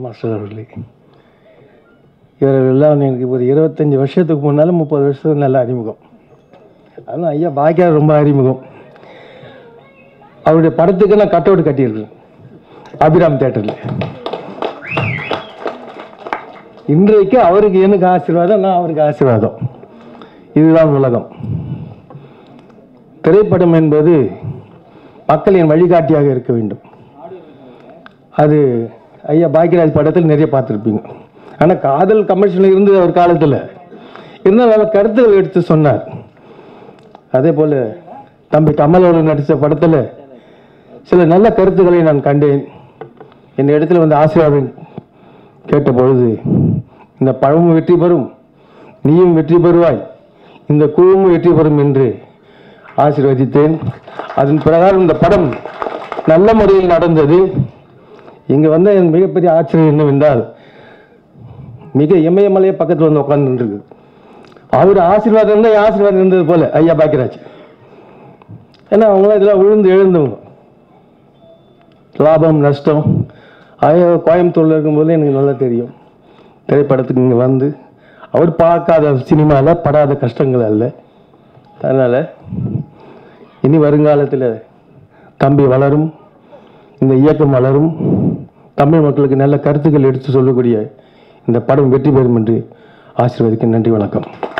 master அவர்களே இவர்களெல்லாம் எனக்கு ஒரு இருபத்தஞ்சி வருஷத்துக்கு முன்னால் முப்பது வருஷத்துக்கு நல்ல அறிமுகம் அதுவும் ஐயா பாக்கியார் ரொம்ப அறிமுகம் அவருடைய படத்துக்கு நான் கட் அவுட் கட்டியிருக்கேன் அபிராம் தேட்டரில் இன்றைக்கு அவருக்கு எனக்கு ஆசீர்வாதம் நான் அவருக்கு ஆசீர்வாதம் இதுதான் உலகம் திரைப்படம் என்பது மக்களின் வழிகாட்டியாக இருக்க வேண்டும் அது ஐயா பாக்கியராஜ் படத்தில் நிறைய பார்த்துருப்பீங்க ஆனால் காதல் கமர்ஷியல் இருந்தது அவர் காலத்தில் இருந்தாலும் நல்ல கருத்துக்கள் எடுத்து சொன்னார் அதே போல் தம்பி கமலோடு நடித்த படத்தில் சில நல்ல கருத்துக்களை நான் கண்டேன் என் இடத்துல வந்து ஆசீர்வாதம் கேட்ட பொழுது இந்த பழமும் வெற்றி பெறும் நீயும் வெற்றி பெறுவாய் இந்த குழுவும் வெற்றி பெறும் என்று ஆசீர்வதித்தேன் அதன் பிரகாரம் இந்த படம் நல்ல முறையில் நடந்தது இங்கே வந்த என் மிகப்பெரிய ஆச்சரியம் என்னவென்றால் மிக இமயமலையே பக்கத்தில் வந்து உட்காந்துருக்கு அவர் ஆசீர்வாதம் இருந்தால் என் ஆசீர்வாதம் இருந்தது போல ஐயா பாக்கியராஜ் ஏன்னா அவங்களாம் இதெல்லாம் விழுந்து எழுந்தவங்க லாபம் நஷ்டம் ஐயா கோயம்புத்தூரில் இருக்கும்போது எனக்கு நல்லா தெரியும் திரைப்படத்துக்கு இங்கே வந்து அவர் பார்க்காத சினிமாவில் படாத கஷ்டங்கள் அல்ல அதனால் இனி வருங்காலத்தில் தம்பி வளரும் இந்த இயக்கம் வளரும் தமிழ் மக்களுக்கு நல்ல கருத்துக்கள் எடுத்து சொல்லக்கூடிய இந்த படம் வெற்றி பெறும் என்று ஆசீர்வதிக்க நன்றி வணக்கம்